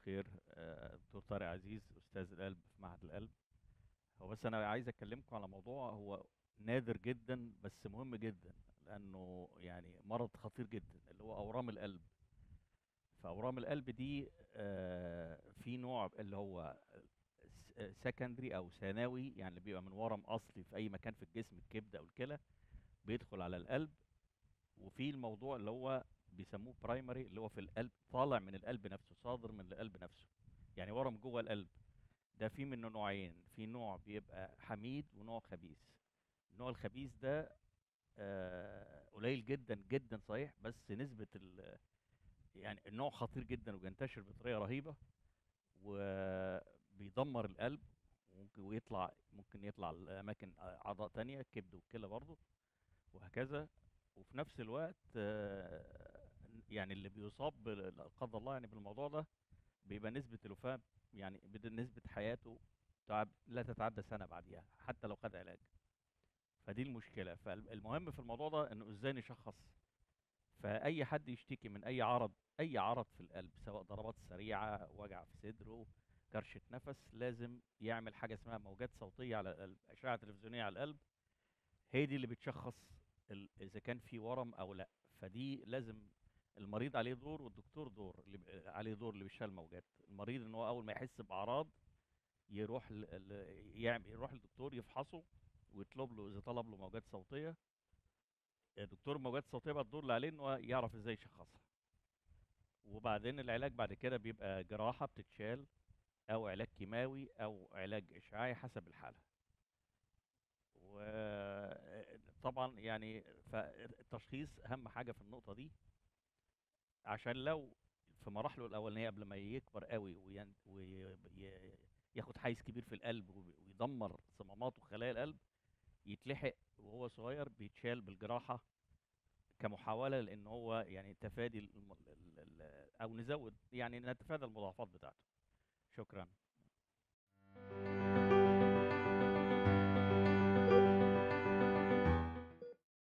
الخير آه، دكتور طارق عزيز أستاذ القلب في معهد القلب هو بس أنا عايز أكلمكم على موضوع هو نادر جدا بس مهم جدا لأنه يعني مرض خطير جدا اللي هو أورام القلب فأورام القلب دي آه، في نوع اللي هو سكندري أو ثانوي يعني اللي بيبقى من ورم أصلي في أي مكان في الجسم الكبد أو الكلى بيدخل على القلب وفي الموضوع اللي هو بيسموه برايمري اللي هو في القلب طالع من القلب نفسه صادر من القلب نفسه يعني ورم جوه القلب ده في منه نوعين في نوع بيبقى حميد ونوع خبيث النوع الخبيث ده آه، قليل جدا جدا صحيح بس نسبة ال يعني النوع خطير جدا وبينتشر بطريقة رهيبة وبيدمر القلب وممكن ويطلع ممكن يطلع لأماكن أعضاء تانية الكبد والكلى برضه وهكذا وفي نفس الوقت آه، يعني اللي بيصاب بال- لا قدر الله يعني بالموضوع ده بيبقى نسبة الوفاة يعني بد- نسبة حياته تعب لا تتعدى سنة بعديها حتى لو خد علاج فدي المشكلة فالمهم في الموضوع ده انه ازاي نشخص فأي حد يشتكي من أي عرض أي عرض في القلب سواء ضربات سريعة وجع في صدره كرشة نفس لازم يعمل حاجة اسمها موجات صوتية على القلب أشعة تلفزيونية على القلب هي دي اللي بتشخص ال- اذا كان في ورم او لا فدي لازم المريض عليه دور والدكتور دور اللي ب- عليه دور اللي بيشتغل الموجات المريض ان هو اول ما يحس باعراض يروح ل... ل... يعمل يروح للدكتور يفحصه ويطلب له اذا طلب له موجات صوتيه دكتور الموجات الصوتيه بقى الدور اللي عليه ان هو يعرف ازاي يشخصها وبعدين العلاج بعد كده بيبقى جراحه بتتشال او علاج كيماوي او علاج اشعاعي حسب الحاله وطبعا يعني فالتشخيص اهم حاجه في النقطه دي عشان لو في مراحله الاولانيه قبل ما يكبر قوي وياخد حيز كبير في القلب وب- ويدمر صمامات وخلايا القلب يتلحق وهو صغير بيتشال بالجراحه كمحاوله لان هو يعني تفادي الم- ال- ال- او نزود يعني نتفادى المضاعفات بتاعته شكرا